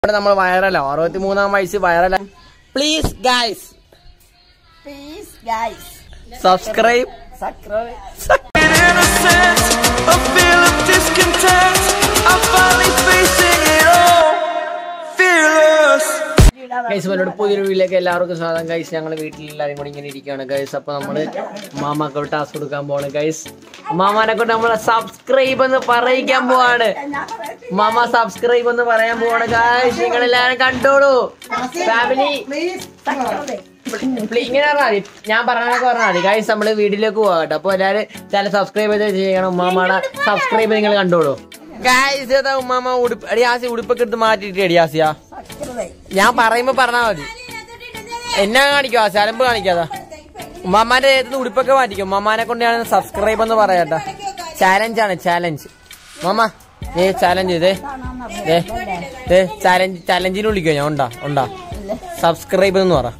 ഇവിടെ നമ്മൾ വൈറലോ അറുപത്തി മൂന്നാം വയസ്സ് വൈറല please guys Please, guys, subscribe subscribe. innocence, a feel of discontent. I'm finally facing it all, fearless. Guys മലോട് പുതിയൊരു വീട്ടിലേക്ക് എല്ലാവർക്കും സ്വാഗതം ഗൈസ് ഞങ്ങൾ വീട്ടിൽ എല്ലാവരും കൂടി ഇങ്ങനെ ഇരിക്കുകയാണ് ഗൈസ് അപ്പൊ നമ്മള് മാമാക്ക് ടാസ്ക് കൊടുക്കാൻ പോവാണ് ഗൈസ് മാമാനെ കൊണ്ട് നമ്മളെ സബ്സ്ക്രൈബ് എന്ന് പറയിക്കാൻ പോവാണ് മാമ സബ്സ്ക്രൈബ് എന്ന് പറയാൻ പോവാണ് ഗൈസ് നിങ്ങൾ എല്ലാവരും കണ്ടോളൂ ഫാമിലി ഇങ്ങനെ പറഞ്ഞാൽ മതി ഞാൻ പറഞ്ഞതൊക്കെ പറഞ്ഞാൽ മതി ഗൈസ് നമ്മള് വീട്ടിലേക്ക് പോവാ കേട്ടോ അപ്പൊ എല്ലാവരും ചില സബ്സ്ക്രൈബ് ചെയ്ത് ചെയ്യണം ഉമ്മാമ്മയുടെ സബ്സ്ക്രൈബ് നിങ്ങൾ കണ്ടോളൂ ഗൈസ് ഏതാ ഉമ്മാമ്മ ഉടുപ്പ് അടിയാസി ഉടുപ്പൊക്കെ എടുത്ത് മാറ്റിയിട്ട് അടിയാസിയാ ഞാൻ പറയുമ്പോ പറഞ്ഞാ മതി എന്നാ കാണിക്കോ ശലമ്പ് കാണിക്കാതാ ഉമ്മാമാന്റെ ഏത് ഉടുപ്പൊക്കെ മാറ്റിക്കും ഉമ്മാമാനെ കൊണ്ട് ഞാൻ സബ്സ്ക്രൈബ് എന്ന് പറയാട്ടാ ചാലഞ്ച് ആണ് ചാലഞ്ച് മാമ ഏ ചാലഞ്ച് ഇതേ ദേ ദേ ചാലഞ്ച് ചാലഞ്ചിന് വിളിക്കോ ഞാൻ ഉണ്ടാ ഉണ്ടാ സബ്സ്ക്രൈബ് എന്ന് പറ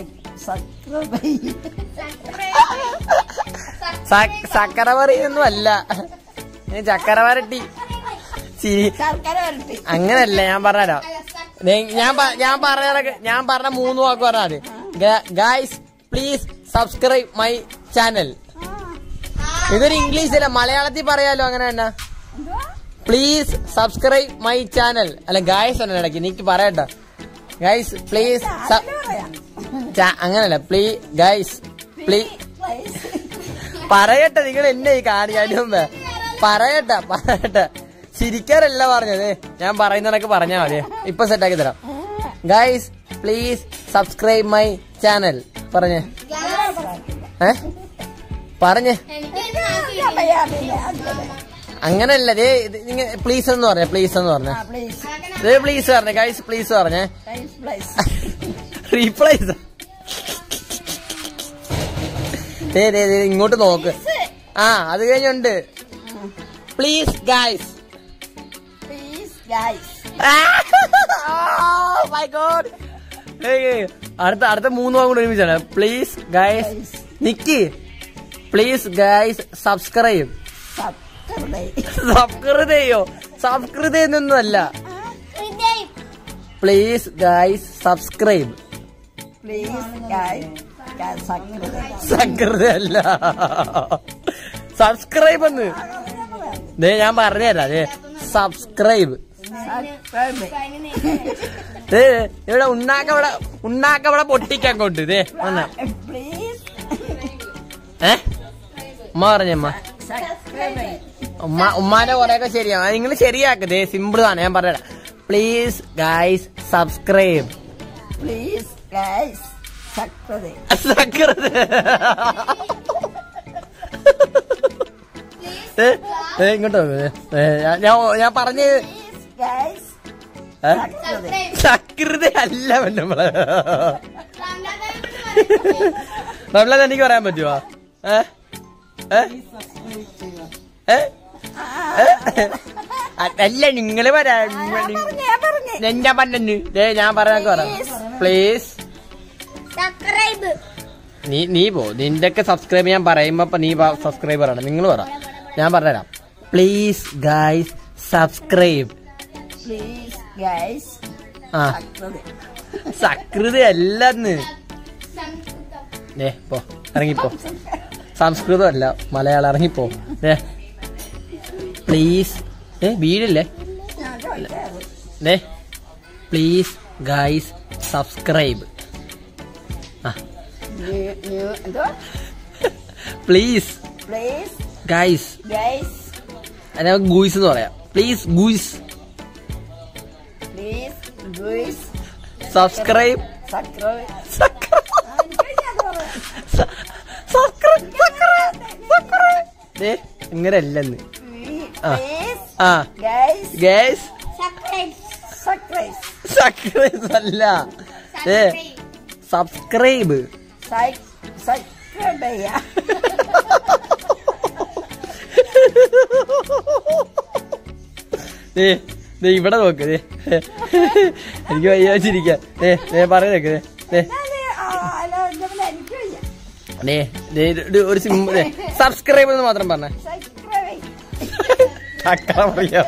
സ- സക്കര പറയുന്നൊന്നും അല്ല ഞാൻ ചക്കര വരട്ടി ചിരി അങ്ങനല്ല ഞാൻ പറഞ്ഞുതരാം ദേ, ഞാൻ പ- ഞാൻ പറഞ്ഞ ഞാൻ പറഞ്ഞ മൂന്ന് വാക്ക് പറഞ്ഞാൽ മതി guys please subscribe my channel ഇതൊരു ഇംഗ്ലീഷ് അല്ല മലയാളത്തിൽ പറയാലോ അങ്ങനെ തന്നെ പ്ലീസ് സബ്സ്ക്രൈബ് മൈ ചാനൽ അല്ല ഗായ്സ് തന്നെ ഇടയ്ക്ക് എനിക്ക് പറയട്ടെ ഗൈസ് പ്ലീസ് അങ്ങനല്ല പ്ലീ ഗൈസ് പ്ലീ പറയട്ടെ നിങ്ങൾ എന്നെ ഈ കാണിക്കാനും മുമ്പേ പറയട്ടെ പറയട്ടെ ചിരിക്കാറല്ല പറഞ്ഞത് ഞാൻ പറയുന്നതൊക്കെ പറഞ്ഞാ മതി ഇപ്പൊ സെറ്റാക്കി തരാം guys please subscribe my channel പറഞ്ഞേ ഏ പറഞ്ഞേ അങ്ങനല്ല ദേ പ്ലീസ് എന്ന് പറഞ്ഞേ പ്ലീസ് എന്ന് പറഞ്ഞേ ദേ പ്ലീസ് പറഞ്ഞേ ഗൈസ് പ്ലീസ് പറഞ്ഞേ റീപ്ലേസ് ദേ ദേ ദേ ഇങ്ങോട്ട് നോക്ക് ആ അത് കഴിഞ്ഞുണ്ട് please guys Please, guys. My god അടുത്ത അടുത്ത മൂന്ന് വാക്കും കൂടെ ഒരുമിച്ചാണ് പ്ലീസ് ഗൈസ് നിക്ക് please guys subscribe Subscribe. Subscribe ചെയ്യോ സബ്സ്ക്രൈബ് ചെയ്യുന്നൊന്നുമല്ല please guys subscribe Please, guys, guys, subscribe. Subscribe അല്ല സബ്സ്ക്രൈബ് എന്ന് ദേ ഞാൻ പറഞ്ഞുതരാം ദേ സബ്സ്ക്രൈബ് Subscribe. ദേ ഇവിടെ ഉണ്ണാക്കവിടെ ഉണ്ണാക്കവിടെ പൊട്ടിക്കാൻ കൊണ്ട് ദേ വന്ന Please, ഏ ഉമ്മ പറഞ്ഞമ്മ subscribe. ഉമ്മ ഉമ്മാന്റെ കൊറേയൊക്കെ ശരിയാ നിങ്ങൾ ശരിയാക്ക് ദേ സിമ്പിൾ ആണ് ഞാൻ പറഞ്ഞുതരാം please guys subscribe Please, guys, subscribe. സക്കറുത് ഏ, ഏ, ഇങ്ങോട്ട് നോക്ക്. ഏ, ഞാൻ- ഞാൻ ഞാൻ പറഞ്ഞ് Please, guys, ഏ? subscribe. സക്കൃത അല്ല നമ്മള് നമ്മളത് എനിക്ക് പറയാൻ പറ്റുമോ ഏ ഏ? ഏ? ഏ? അല്ല നിങ്ങള് പറയാ ഞാൻ പറഞ്ഞു ഞാൻ പറഞ്ഞു ദേ ഞാൻ പറയാനൊക്കെ പറയാം പ്ലീസ് സബ്സ്ക്രൈബ് നീ നീ പോ നിന്റെ ഒക്കെ സബ്സ്ക്രൈബ് ഞാൻ പറയുമ്പോ ഇപ്പൊ നീ സബ്സ്ക്രൈബർ ആണ് നിങ്ങൾ പറ ഞാൻ പറഞ്ഞുതരാം please guys subscribe Please, guys, ആ subscribe. സകൃത അല്ലെന്ന് ദേ പോ ഇറങ്ങിപ്പോ സംസ്കൃതം അല്ല മലയാളം ഇറങ്ങിപ്പോ ദേ പ്ലീസ് ഏ വീടില്ലേ ഞാൻ ചോദിക്കാറ്. ദേ പ്ലീസ് ഗൈസ് സബ്സ്ക്രൈബ് ആ You- you- എന്തോ? പ്ലീസ് Please, ഗൈസ് guys, അതിനെ ഗൂയിസ് എന്ന് പറയാം please guys please, guys, subscribe subscribe. ദേ ഇങ്ങനെ അല്ലെന്ന് ആ. Please, ആ guys, guys subscribe subscribe. Subscribe അല്ല ഏ സബ്സ്ക്രൈബ് Sub- subscribe ചെയ്യാ. ദേ ദേ ഇവിടെ നോക്ക് ദേ എനിക്ക് വയ്യാച്ചിരിക്കാം ദേ ദേ പറയുന്നേക്ക് ദേ ഞാന് ആ, അല്ല, എന്താ പറയാ, എനിക്ക് വയ്യ. ദേ ദേ ഇത് ഒരു സിം ദേ സബ്സ്ക്രൈബ് എന്ന് മാത്രം പറഞ്ഞേ Subscribe. ചക്ര പറയോ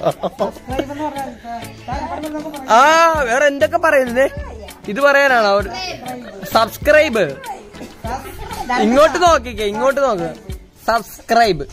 ആ വേറെ എന്തൊക്കെ പറയുന്നത് ഇത് പറയാനാണോ സബ്സ്ക്രൈബ് ഇങ്ങോട്ട് നോക്കിക്കേ ഇങ്ങോട്ട് നോക്ക് സബ്സ്ക്രൈബ്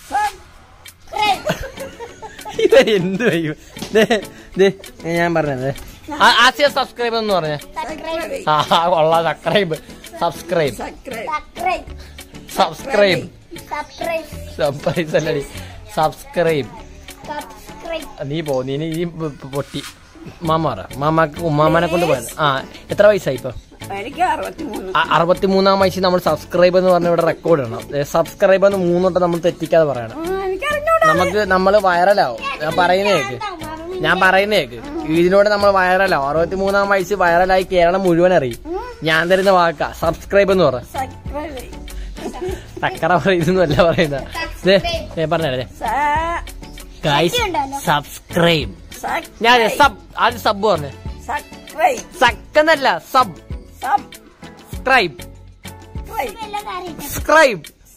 ഇവർ എന്ത് ചെയ്യും ദേ, ദേ, ഞാൻ പറഞ്ഞത് ആ- ആസിയ സബ്സ്ക്രൈബ് എന്ന് പറഞ്ഞ സബ്സ്ക്രൈബ് ആ കൊള്ളാം subscribe subscribe subscribe subscribe subscribe surprise അല്ലടി സബ്സ്ക്രൈബ് സബ്സ്ക്രൈബ് നീ പോ നീ നീ പൊ- പൊട്ടി മാമ പറ മാമാക്ക് ഉമ്മാമാനെ കൊണ്ട് പോയത് ആ എത്ര വയസ്സായി ഇപ്പൊ എനിക്ക് അറുപത്തിമൂന്ന് അ- അറുപത്തിമൂന്നാം വയസ്സിൽ നമ്മൾ സബ്സ്ക്രൈബ് എന്ന് പറഞ്ഞ ഇവിടെ റെക്കോർഡ് ഇടണം സബ്സ്ക്രൈബ് എന്ന് മൂന്നോട്ട് നമ്മൾ തെറ്റിക്കാതെ പറയണം ആ, എനിക്കറിഞ്ഞൂടാ നമുക്ക് നമ്മൾ വൈറലാവും ഞാൻ പറയുന്നേക്ക് ഞാൻ പറയുന്നേക്ക് ഇതിനോട് നമ്മൾ വൈറലാവും അറുപത്തിമൂന്നാം വയസ്സ് വൈറലായി കേരളം മുഴുവൻ അറിയും ഞാൻ തരുന്ന വാക്കാ സബ്സ്ക്രൈബ് എന്ന് പറ സബ്സ്ക്രൈബ് തക്കറ പറയുന്നല്ല പറയുന്നത് ദേ, ദേ പറഞ്ഞേ ഗൈസ് സബ്സ്ക്രൈബ് ഞാൻ സബ് ആദ്യം സബ് പറഞ്ഞേ സബ്സ്ക്രൈബ് സക്കെന്നല്ല സബ് സബ്സ്ക്രൈബ് സ്ക്രൈബ് സ്ക്രൈബ്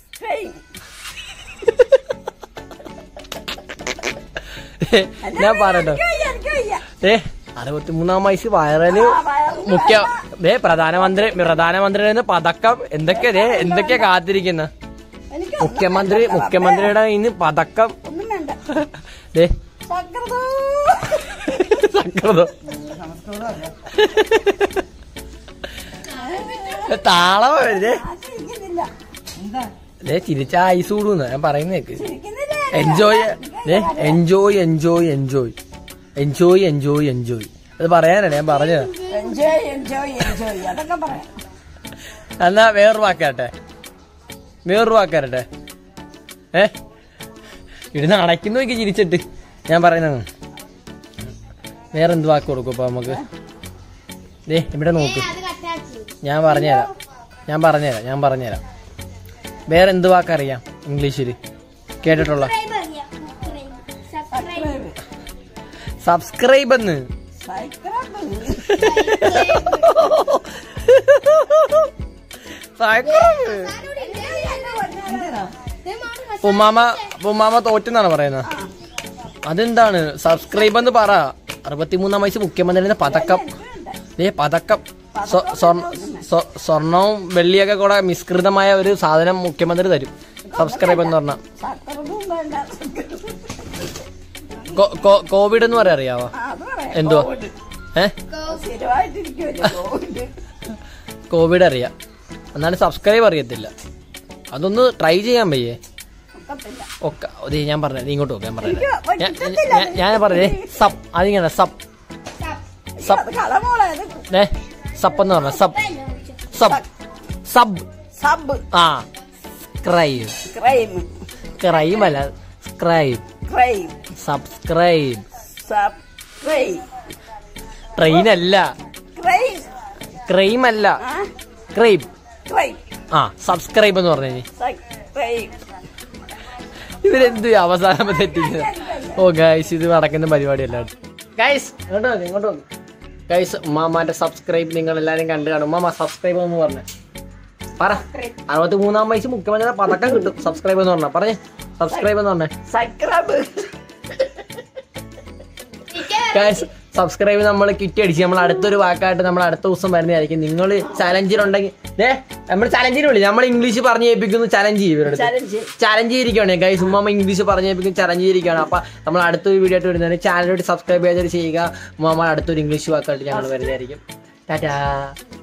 ഞാൻ പറയട്ടോ എനിക്ക് വയ്യ ഏ അറുപത്തിമൂന്നാം വയസ്സ് വയറല് മുഖ്യ ദേ പ്രധാനമന്ത്രി പ്രധാനമന്ത്രിയുടെ നിന്ന് പതക്കം എന്തൊക്കെ ദേ എന്തൊക്കെയാ കാത്തിരിക്കുന്ന എനിക്ക് മുഖ്യമന്ത്രി മുഖ്യമന്ത്രിയുടെ ഇന്ന് പതക്കം ഒന്നും വേണ്ട ദേ സകൃതോ സങ്കടം താളം ദേ ഞാൻ ചിരിക്കുന്നില്ല ദേ തിരിച്ച ഐസ് കൂടുന്ന ഞാൻ പറയുന്നേക്ക് ചിരിക്കുന്നില്ല എൻജോയ് ദേ enjoy enjoy enjoy enjoy enjoy enjoy അത് പറയാനല്ല ഞാൻ പറഞ്ഞതാ എൻജോയ് എൻജോയ് എൻജോയ് അതൊക്കെ പറയാം എന്നാ വേറൊരു വാക്കാട്ടെ വേറൊരു വാക്കാരട്ടെ ഏ ഇടുന്ന് അടയ്ക്കുന്നു നോക്കി ചിരിച്ചിട്ട് ഞാൻ പറയുന്നത് വേറെന്ത് വാക്ക് കൊടുക്കും ഇപ്പൊ നമുക്ക് ദേ ഇവിടെ നോക്ക് അത് കട്ടാക്കി ഞാൻ പറഞ്ഞുതരാം ഞാൻ പറഞ്ഞുതരാം ഞാൻ പറഞ്ഞുതരാം വേറെ എന്ത് വാക്കറിയാം ഇംഗ്ലീഷിൽ കേട്ടിട്ടുള്ള സബ്സ്ക്രൈബ് അറിയാം സബ്സ്ക്രൈബ് സബ്സ്ക്രൈബ് എന്ന് സൈക്കിളാണ് ഉമ്മാമ ഉമ്മാമ തോറ്റെന്നാണ് പറയുന്നത് അതെന്താണ് സബ്സ്ക്രൈബ് എന്ന് പറ അറുപത്തിമൂന്നാം വയസ്സ് മുഖ്യമന്ത്രിയുടെ പതക്കം ഏ പതക്കം സ്വ- സ്വർണ്ണ- സ്വ- സ്വർണവും വെള്ളിയൊക്കെ കൂടെ മിശ്രിതമായ ഒരു സാധനം മുഖ്യമന്ത്രി തരും സബ്സ്ക്രൈബ് എന്ന് പറഞ്ഞാൽ സകൃതും വേണ്ട കോവിഡ് എന്ന് പറയാൻ അറിയാവോ ആ, അത് പറയാം എന്തുവാ ഏ സ്ഥിരമായിട്ടിരിക്കുമല്ലോ കോവിഡ് കോവിഡ് അറിയാം എന്നാലും സബ്സ്ക്രൈബ് അറിയത്തില്ല അതൊന്ന് ട്രൈ ചെയ്യാൻ വയ്യേ ഒക്കത്തില്ല ഒക്കെ ദേ ഞാൻ പറഞ്ഞ നീ ഇങ്ങോട്ട് നോക്കാം ഞാൻ പറഞ്ഞത് എനിക്ക് ഞാൻ- പറ്റത്തില്ല. ഞാൻ- ഞാൻ പറഞ്ഞേ സബ് അതിങ്ങനെ സബ് സബ് അത് കളമോളെ അത് ഏ സബ് എന്ന് പറഞ്ഞ സബ് സബ് സബ് സബ് ആ സ്ക്രൈബ് ക്രൈം ക്രൈം അല്ല scribe crime subscribe sub crime train അല്ല ക്രൈം ക്രൈം അല്ല ആ ക്രൈം ക്രൈം ആ സബ്സ്ക്രൈബ് എന്ന് പറഞ്ഞു ക്രൈം ഇവരെന്ത് അവസാനം തെറ്റിക്കുന്നത് ഓ ഗൈസ് ഇത് നടക്കുന്ന പരിപാടിയല്ല ഗൈസ് ഇങ്ങോട്ട് നോക്ക് ഇങ്ങോട്ട് നോക്ക് ഗൈസ് ഉമ്മാമാന്റെ സബ്സ്ക്രൈബ് നിങ്ങൾ എല്ലാരും കണ്ടു കാണും ഉമ്മാമ സബ്സ്ക്രൈബ് എന്ന് പറഞ്ഞേ പറ അറുപത്തി മൂന്നാം വയസ്സ് മുഖ്യമന്ത്രിയുടെ പതക്കം കിട്ടും സബ്സ്ക്രൈബ് എന്ന് പറഞ്ഞ പറഞ്ഞേ സബ്സ്ക്രൈബ് എന്ന് പറഞ്ഞേ സക്രബ് ഗൈസ് സബ്സ്ക്രൈബ് നമ്മൾ കിറ്റ് അടിച്ച് നമ്മൾ അടുത്തൊരു വാക്കായിട്ട് നമ്മൾ അടുത്ത ദിവസം വരുന്നതായിരിക്കും നിങ്ങൾ ചലഞ്ചിലുണ്ടെങ്കിൽ ദേ നമ്മൾ ചലഞ്ചിന് വിളി നമ്മൾ ഇംഗ്ലീഷ് പറഞ്ഞു കേൾപ്പിക്കുന്നു ചലഞ്ച് ചെയ്യും ഇവരുടെ ചലഞ്ച് ചലഞ്ച് ചെയ്തിരിക്കുകയാണ് ഗൈസ് ഉമ്മാമ ഇംഗ്ലീഷ് പറഞ്ഞു കേൾപ്പിക്കും ചലഞ്ച് ചെയ്തിരിക്കുകയാണ് അപ്പൊ നമ്മൾ അടുത്തൊരു വീഡിയോ ആയിട്ട് വരുന്നതിന് ചാനലോട്ട് സബ്സ്ക്രൈബ് ചെയ്തിട്ട് ചെയ്യുക ഉമ്മാമ അടുത്തൊരു ഇംഗ്ലീഷ് വാക്കായിട്ട് ഞങ്ങൾ വരുന്നതായിരിക്കും ടാറ്റാ